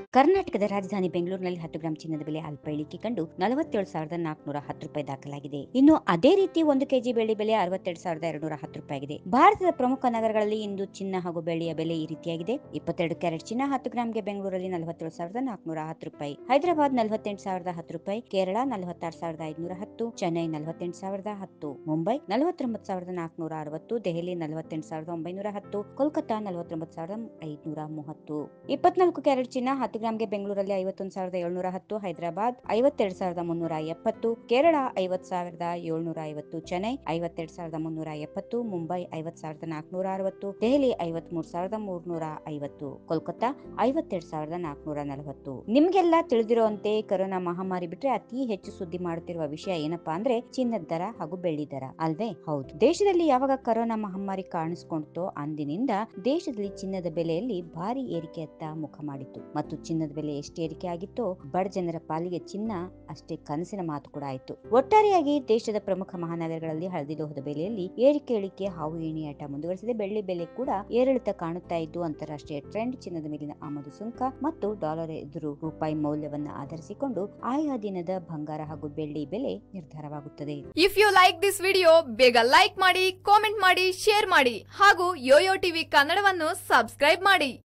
ಕರ್ನಾಟಕದ ರಾಜಧಾನಿ ಬೆಂಗಳೂರಿನಲ್ಲಿ ಹತ್ತು ಗ್ರಾಂ ಚಿನ್ನದ ಬೆಲೆ ಅಲ್ಪ ಇಳಿಕೆ ಕಂಡು ನಲವತ್ತೇಳು ಸಾವಿರದ ನಾಲ್ಕುನೂರ ಹತ್ತು ರೂಪಾಯಿ ದಾಖಲಾಗಿದೆ ಇನ್ನು ಅದೇ ರೀತಿ ಒಂದು ಕೆಜಿ ಬೆಳ್ಳಿ ಬೆಲೆ ಅರವತ್ತೆರಡು ಸಾವಿರದ ಎರಡುನೂರ ಹತ್ತು ರೂಪಾಯಿ ಆಗಿದೆ ಭಾರತದ ಪ್ರಮುಖ ನಗರಗಳಲ್ಲಿ ಇಂದು ಚಿನ್ನ ಹಾಗೂ ಬೆಳ್ಳಿಯ ಬೆಲೆ ಈ ರೀತಿಯಾಗಿದೆ ಇಪ್ಪತ್ತೆರಡು ಕ್ಯಾರೆಟ್ ಚಿನ್ನ ಹತ್ತು ಗ್ರಾಂಗೆ ಬೆಂಗಳೂರಲ್ಲಿ ನಲವತ್ತೇಳು ಸಾವಿರದ ನಾಲ್ಕುನೂರ ಹತ್ತು ರೂಪಾಯಿ ಹೈದರಾಬಾದ್ ನಲವತ್ತೆಂಟು ಸಾವಿರದ ಹತ್ತು ರೂಪಾಯಿ ಕೇರಳ ನಲವತ್ತಾರು ಸಾವಿರದ ಐದುನೂರ ಹತ್ತು ಚೆನ್ನೈ ನಲವತ್ತೆಂಟು ಸಾವಿರದ ಹತ್ತು ಮುಂಬೈ ನಲವತ್ತೊಂಬತ್ತು ಸಾವಿರದ ನಾಲ್ಕುನೂರ ಅರವತ್ತು ದೆಹಲಿ ನಲವತ್ತೆಂಟು ಸಾವಿರದ ಒಂಬೈನೂರ ಹತ್ತು ಕೋಲ್ಕತ್ತಾ ನಲವತ್ತೊಂಬತ್ತು ಸಾವಿರದ ಐದುನೂರ ಮೂವತ್ತು ಇಪ್ಪತ್ನಾಲ್ಕು ಕ್ಯಾರೆಟ್ ಚಿನ್ನ ಹತ್ತು ಗ್ರಾಂಗೆ ಬೆಂಗಳೂರಲ್ಲಿ ಐವತ್ತೊಂದು ಸಾವಿರದ ಏಳ್ನೂರ ಹತ್ತು ಹೈದರಾಬಾದ್ ಐವತ್ತೆರಡು ಸಾವಿರದ ಮುನ್ನೂರ ಎಪ್ಪತ್ತು ಕೇರಳ ಐವತ್ತು ಸಾವಿರದ ಏಳ್ನೂರ ಐವತ್ತು ಚೆನ್ನೈ ಐವತ್ತೆರಡು ಸಾವಿರದ ಮುನ್ನೂರ ಎಪ್ಪತ್ತು ಮುಂಬೈ ಐವತ್ತು ಸಾವಿರದ ನಾಲ್ಕುನೂರ ಅರವತ್ತು ದೆಹಲಿ ಐವತ್ಮೂರು ಸಾವಿರದ ಮೂರ್ನೂರ ಐವತ್ತು ಕೋಲ್ಕತ್ತಾ ಐವತ್ತೆರಡು ಸಾವಿರದ ನಾಲ್ಕುನೂರ ನಲವತ್ತು ನಿಮ್ಗೆಲ್ಲ ತಿಳಿದಿರುವಂತೆ ಕೊರೋನಾ ಮಹಾಮಾರಿ ಬಿಟ್ರೆ ಅತಿ ಹೆಚ್ಚು ಸುದ್ದಿ ಮಾಡುತ್ತಿರುವ ವಿಷಯ ಏನಪ್ಪಾ ಅಂದ್ರೆ ಚಿನ್ನದ ದರ ಹಾಗೂ ಬೆಳ್ಳಿ ದರ ಅಲ್ವೇ ಹೌದು ದೇಶದಲ್ಲಿ ಯಾವಾಗ ಕೊರೋನಾ ಮಹಾಮಾರಿ ಕಾಣಿಸ್ಕೊಂಡ್ತೋ ಅಂದಿನಿಂದ ದೇಶದಲ್ಲಿ ಚಿನ್ನದ ಬೆಲೆಯಲ್ಲಿ ಭಾರಿ ಏರಿಕೆಯತ್ತ ಮುಖ ಮಾಡಿತ್ತು ಮತ್ತು ಚಿನ್ನದ ಬೆಲೆ ಎಷ್ಟು ಏರಿಕೆ ಆಗಿತ್ತೋ ಬಡ ಜನರ ಪಾಲಿಗೆ ಚಿನ್ನ ಅಷ್ಟೇ ಕನಸಿನ ಮಾತು ಕೂಡ ಆಯಿತು ಒಟ್ಟಾರೆಯಾಗಿ ದೇಶದ ಪ್ರಮುಖ ಮಹಾನಗರಗಳಲ್ಲಿ ಹಳದಿ ಲೋಹದ ಬೆಲೆಯಲ್ಲಿ ಏರಿಕೆ ಇಳಿಕೆ ಹಾವು ಏಣಿಯಾಟ ಮುಂದುವರೆಸಿದೆ ಬೆಳ್ಳಿ ಬೆಲೆ ಕೂಡ ಏರಿಳಿತ ಕಾಣುತ್ತಾ ಇದ್ದು ಅಂತಾರಾಷ್ಟ್ರೀಯ ಟ್ರೆಂಡ್ ಚಿನ್ನದ ಮೇಲಿನ ಆಮದು ಸುಂಕ ಮತ್ತು ಡಾಲರ್ ಎದುರು ರೂಪಾಯಿ ಮೌಲ್ಯವನ್ನ ಆಧರಿಸಿಕೊಂಡು ಆಯಾ ದಿನದ ಬಂಗಾರ ಹಾಗೂ ಬೆಳ್ಳಿ ಬೆಲೆ ನಿರ್ಧಾರವಾಗುತ್ತದೆ if you like this video ಬೇಗ ಲೈಕ್ ಮಾಡಿ ಕಾಮೆಂಟ್ ಮಾಡಿ ಶೇರ್ ಮಾಡಿ ಹಾಗೂ ಯೋಯೋ ಟಿವಿ ಕನ್ನಡವನ್ನು ಸಬ್ಸ್ಕ್ರೈಬ್ ಮಾಡಿ